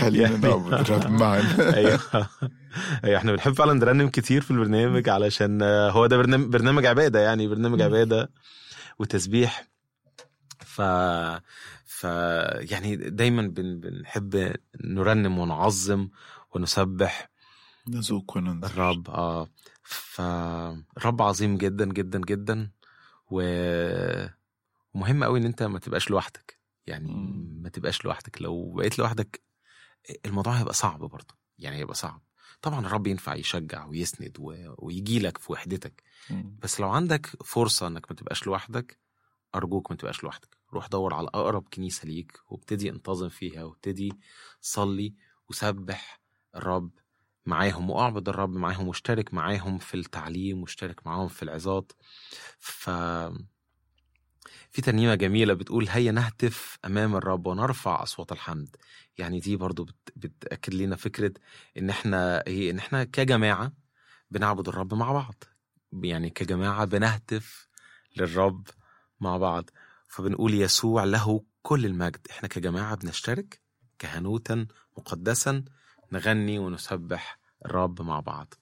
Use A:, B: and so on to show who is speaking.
A: خلينا نعبد الرب معا
B: ايوه ايوه احنا بنحب فعلا نرنم كتير في البرنامج علشان هو ده برنامج برنامج عباده يعني برنامج عباده وتسبيح ف ف يعني دايما بن... بنحب نرنم ونعظم ونسبح
A: نذوق وننظر
B: الرب اه فالرب عظيم جدا جدا جدا و... ومهم قوي ان انت ما تبقاش لوحدك يعني
A: مم.
B: ما تبقاش لوحدك لو بقيت لوحدك الموضوع هيبقى صعب برضه يعني هيبقى صعب طبعا الرب ينفع يشجع ويسند و... ويجي لك في وحدتك
A: مم.
B: بس لو عندك فرصة انك ما تبقاش لوحدك ارجوك ما تبقاش لوحدك روح دور على اقرب كنيسة ليك وابتدي انتظم فيها وابتدي صلي وسبح الرب معاهم واعبد الرب معاهم واشترك معاهم في التعليم واشترك معاهم في العظات ف في ترنيمة جميلة بتقول هيا نهتف أمام الرب ونرفع أصوات الحمد يعني دي برضو بت... بتأكد لنا فكرة إن إحنا إيه إن إحنا كجماعة بنعبد الرب مع بعض يعني كجماعة بنهتف للرب مع بعض فبنقول يسوع له كل المجد إحنا كجماعة بنشترك كهنوتا مقدسا نغني ونسبح الرب مع بعض